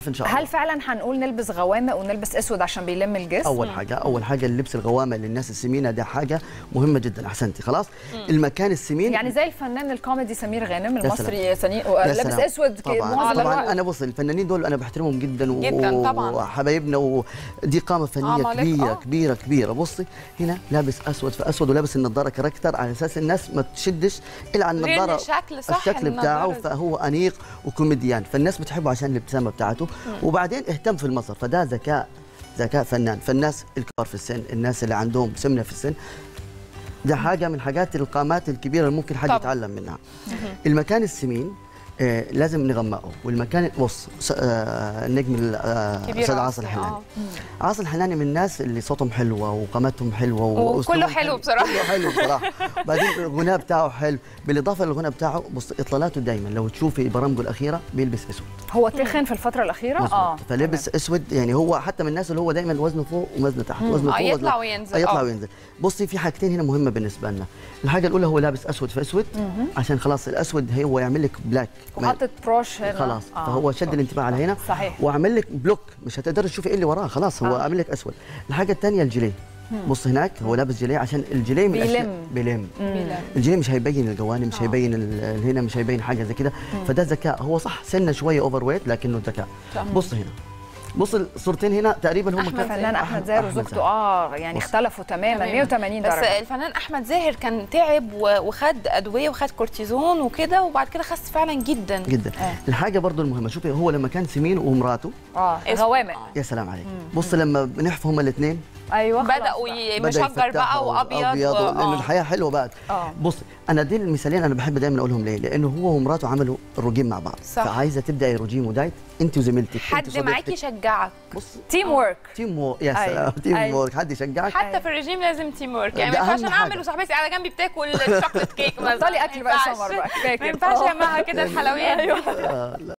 ان شاء الله هل فعلا هنقول نلبس غوامق ونلبس اسود عشان بيلم الجسم اول حاجه اول حاجه اللبس الغوامه للناس السمينه ده حاجه مهمه جدا احسنتي خلاص المكان السمين يعني زي الفنان الكوميدي سمير غانم يا المصري سني... يا لابس سلام. اسود ك- طبعا معظم طبعا الوقت. انا بص الفنانين دول انا بحترمهم جدا و... جداً طبعاً. وحبايبنا ودي قامه فنيه آه، مالك، كبيره آه. كبيره كبيره بصي هنا لابس اسود في اسود ولابس النضاره كاركتر على اساس الناس ما تشدش الا عن غير النضاره الشكل صح الشكل بتاعه النضارة. فهو انيق وكوميديان فالناس بتحبه عشان الابتسامه بتاعته وبعدين اهتم في المظهر فده ذكاء ذكاء فنان فالناس الكبار في السن الناس اللي عندهم سمنه في السن ده حاجه من حاجات القامات الكبيره اللي ممكن حد طبعاً. يتعلم منها المكان السمين آه لازم نغمقه والمكان بص س- آه النجم ال- آه كبير استاذ عاصي، عاصي الحناني آه. عاصي الحناني من الناس اللي صوتهم حلوه وقامتهم حلوه وكله وأسلوبهم حلو بصراحة. كله حلو بصراحه بعدين الغناء بتاعه حلو بالاضافه للغناء بتاعه بص اطلالاته دايما لو تشوفي برامجه الاخيره بيلبس اسود هو تخن في الفتره الاخيره مظبوط. فلبس اسود يعني هو حتى من الناس اللي هو دايما وزنه فوق ووزنه تحت وزنه آه، فوق يطلع وزنه- وينزل، آه، يطلع آه. وينزل بصي في حاجتين هنا مهمه بالنسبه لنا الحاجه الاولى هو لابس اسود في اسود عشان خلاص الاسود هو يعمل لك بلاك وحاطط بروش هنا خلاص آه. فهو شد الانتباه على هنا صحيح. وعمل لك بلوك مش هتقدري تشوفي ايه اللي وراه خلاص هو آه. عامل لك اسود الحاجه الثانيه الجيليه بص هناك هو لابس جيليه عشان الجيليه من الأشياء- بيلم. بيلم بيلم. الجيليه مش هيبين الجوانب مش هيبين ال- هنا مش هيبين حاجه زي كده فده ذكاء هو صح سنه شويه اوفر ويت لكنه ذكاء بص هنا بص الصورتين هنا تقريبا هم أحمد الفنان احمد زاهر وزوجته زاهر. اه يعني بص. اختلفوا تماما تمام. 180 بس درجه الفنان احمد زاهر كان تعب و- وخد ادويه وخد كورتيزون وكده وبعد كده خس فعلا جدا جدا آه. الحاجه برضو المهمه شوفي هو لما كان سمين ومراته اه اسود. غوامق يا سلام عليك بص لما بنحفوا هما الاثنين ايوه خلاص بداوا بقى. ي- بدأ مشجر بقى يفتحوا وابيض ابيض و- لانه آه. الحياه حلوه بقى آه. بص انا دي المثالين انا بحب دايما اقولهم ليه لانه هو ومراته عملوا الروجين مع بعض صح. فعايزه تبداي روجين ودايت انت وزميلتك انت حد وصديقتك. معاكي يشجعك بص تيم وورك تيم وورك يا أيوة. سلام تيم أيوة. وورك حد يشجعك حتى في الرجيم لازم تيم ورك يعني ما ده ينفعش أهم انا حاجة. اعمل وصاحبتي على جنبي بتاكل شوكليت كيك مثلا بطلي اكل بقى ما سمر ينفعش. بقى كفايه ما كده ينفعش آه. يا مها كده الحلويات دي. آه، لا